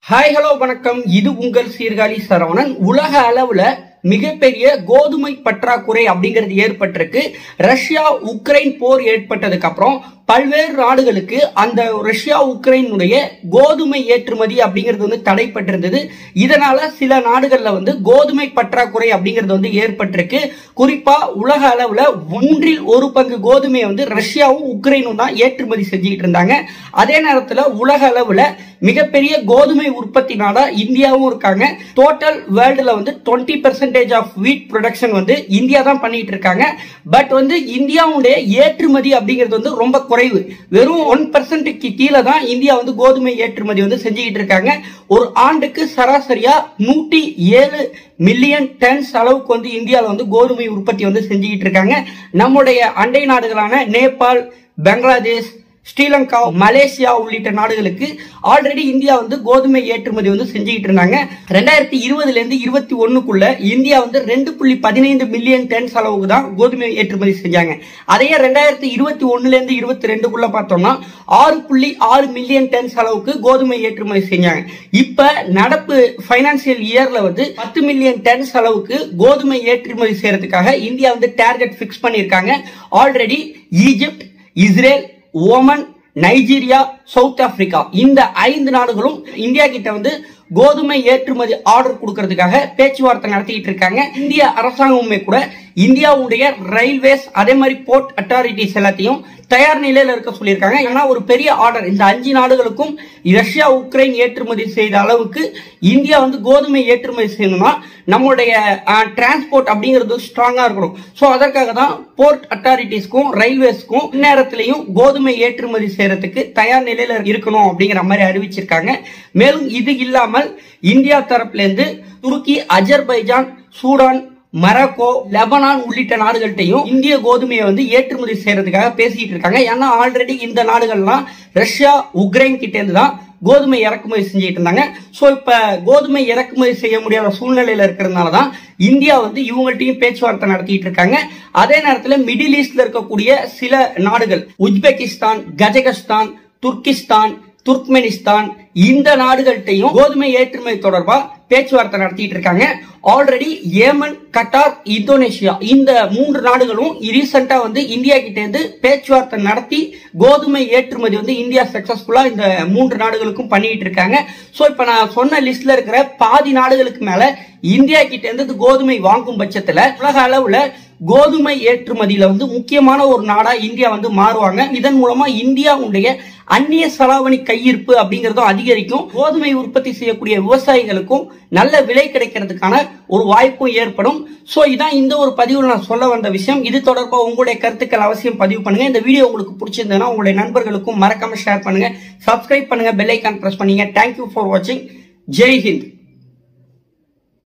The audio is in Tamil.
ஹாய் ஹலோ வணக்கம் இது உங்கள் சீர்காழி சரவணன் உலக அளவுல மிகப்பெரிய கோதுமை பற்றாக்குறை அப்படிங்கிறது ஏற்பட்டிருக்கு ரஷ்யா உக்ரைன் போர் ஏற்பட்டதுக்கு அப்புறம் பல்வேறு நாடுகளுக்கு அந்த ரஷ்யா உக்ரைனுடைய கோதுமை ஏற்றுமதி அப்படிங்கிறது வந்து தடைப்பட்டிருந்தது இதனால சில நாடுகள்ல வந்து கோதுமை பற்றாக்குறை அப்படிங்கிறது வந்து ஏற்பட்டிருக்கு குறிப்பா உலக அளவுல ஒன்றில் ஒரு பங்கு கோதுமையை வந்து ரஷ்யாவும் உக்ரைனும் தான் ஏற்றுமதி செஞ்சுக்கிட்டு இருந்தாங்க அதே நேரத்துல உலக அளவுல மிகப்பெரிய கோதுமை உற்பத்தி நாடா இந்தியாவும் இருக்காங்க டோட்டல் வேர்ல்டுல வந்து twenty percentage of wheat production வந்து இந்தியா தான் பண்ணிட்டு இருக்காங்க பட் வந்து இந்தியாவுடைய ஏற்றுமதி அப்படிங்கிறது வந்து ரொம்ப குறைவு வெறும் ஒன் பர்சன்ட்டுக்கு கீழே தான் இந்தியா வந்து கோதுமை ஏற்றுமதி வந்து செஞ்சுக்கிட்டு இருக்காங்க ஒரு ஆண்டுக்கு சராசரியா நூற்றி ஏழு மில்லியன் டன்ஸ் அளவுக்கு வந்து இந்தியாவில் வந்து கோதுமை உற்பத்தி வந்து செஞ்சுக்கிட்டு இருக்காங்க நம்முடைய அண்டை நாடுகளான நேபாள் பங்களாதேஷ் ஸ்ரீலங்கா மலேசியா உள்ளிட்ட நாடுகளுக்கு ஆல்ரெடி இந்தியா வந்து கோதுமை ஏற்றுமதி வந்து செஞ்சுக்கிட்டு இருந்தாங்க ரெண்டாயிரத்தி இருபதுல இருந்து இருபத்தி ஒண்ணுக்குள்ள இந்தியா வந்து ரெண்டு புள்ளி பதினைந்து மில்லியன் டன்ஸ் அளவுக்கு தான் கோதுமை ஏற்றுமதி செஞ்சாங்க அதையே ரெண்டாயிரத்தி இருபத்தி ஒண்ணுல இருந்து இருபத்தி ரெண்டுக்குள்ள பார்த்தோம்னா ஆறு புள்ளி ஆறு மில்லியன் டன்ஸ் அளவுக்கு கோதுமை ஏற்றுமதி செஞ்சாங்க இப்ப நடப்பு பைனான்சியல் இயர்ல வந்து பத்து மில்லியன் டன்ஸ் அளவுக்கு கோதுமை ஏற்றுமதி செய்யறதுக்காக இந்தியா வந்து டார்கெட் பிக்ஸ் பண்ணியிருக்காங்க already Egypt Israel Oman Nigeria South Africa இந்த ஐந்து நாடுகளும் இந்தியா கிட்ட வந்து கோதுமை ஏற்றுமதி ஆர்டர் கொடுக்கறதுக்காக பேச்சுவார்த்தை நடத்திட்டு இருக்காங்க இந்திய அரசாங்கமுமே கூட இந்தியாவுடைய ரயில்வேஸ் அதே மாதிரி போர்ட் அத்தாரிட்டிஸ் எல்லாத்தையும் தயார் நிலையில இருக்க சொல்லியிருக்காங்க ஏன்னா ஒரு பெரிய ஆர்டர் இந்த அஞ்சு நாடுகளுக்கும் ரஷ்யா உக்ரைன் ஏற்றுமதி செய்த அளவுக்கு இந்தியா வந்து கோதுமை ஏற்றுமதி செய்யணும்னா நம்மளுடைய டிரான்ஸ்போர்ட் அப்படிங்கிறது ஸ்ட்ராங்கா இருக்கணும் ஸோ அதற்காக தான் போர்ட் அத்தாரிட்டிஸ்க்கும் ரயில்வேஸ்க்கும் இந்நேரத்திலையும் கோதுமை ஏற்றுமதி செய்யறதுக்கு தயார் நிலையில இருக்கணும் அப்படிங்கிற மாதிரி அறிவிச்சிருக்காங்க மேலும் இது இல்லாமல் இந்தியா தரப்புல இருந்து துருக்கி அஜர்பைஜான் சூடான் மரக்கோ லெபனான் உள்ளிட்ட நாடுகள்கிட்டையும் இந்திய கோதுமையை வந்து ஏற்றுமதி செய்யறதுக்காக பேசிட்டு இருக்காங்க ஏன்னா ஆல்ரெடி இந்த நாடுகள்லாம் ரஷ்யா உக்ரைன் கிட்ட இருந்து தான் கோதுமை இறக்குமதி செஞ்சுட்டு இருந்தாங்க ஸோ இப்ப கோதுமை இறக்குமதி செய்ய முடியாத சூழ்நிலையில இருக்கிறதுனால தான் இந்தியா வந்து இவங்கள்ட்டையும் பேச்சுவார்த்தை நடத்திட்டு இருக்காங்க அதே நேரத்தில் மிடில் ஈஸ்ட்ல இருக்கக்கூடிய சில நாடுகள் உஸ்பெகிஸ்தான் கஜகஸ்தான் துர்கிஸ்தான் துர்க்மெனிஸ்தான் இந்த நாடுகள்கிட்டையும் கோதுமை ஏற்றுமதி தொடர்பா பேச்சுவார்த்தை நடத்திட்டு இருக்காங்க ஆல்ரெடி ஏமன் கட்டார் இந்தோனேஷியா இந்த மூன்று நாடுகளும் ரீசெண்டா வந்து இந்தியா கிட்ட இருந்து பேச்சுவார்த்தை நடத்தி கோதுமை ஏற்றுமதி வந்து இந்தியா சக்சஸ்ஃபுல்லா இந்த மூன்று நாடுகளுக்கும் பண்ணிட்டு இருக்காங்க சோ இப்ப நான் சொன்ன லிஸ்ட்ல இருக்கிற பாதி நாடுகளுக்கு மேல இந்தியா கிட்ட இருந்து கோதுமை வாங்கும் பட்சத்துல உலக அளவுல கோதுமை ஏற்றுமதியில வந்து முக்கியமான ஒரு நாடா இந்தியா வந்து மாறுவாங்க இதன் மூலமா இந்தியாவுடைய அந்நிய செலாவணி கையிருப்பு அப்படிங்கறதும் அதிகரிக்கும் கோதுமை உற்பத்தி செய்யக்கூடிய விவசாயிகளுக்கும் நல்ல விலை கிடைக்கிறதுக்கான ஒரு வாய்ப்பும் ஏற்படும் சோ இதான் இந்த ஒரு பதிவில் நான் சொல்ல வந்த விஷயம் இது தொடர்பாக உங்களுடைய கருத்துக்கள் அவசியம் பதிவு பண்ணுங்க இந்த வீடியோ உங்களுக்கு பிடிச்சிருந்ததுன்னா உங்களுடைய நண்பர்களுக்கும் மறக்காம ஷேர் பண்ணுங்க சப்ஸ்கிரைப் பண்ணுங்க பெல் ஐக்கான் பிரஸ் பண்ணுங்க தேங்க்யூ ஃபார் வாட்சிங் ஜெய் ஹிந்த்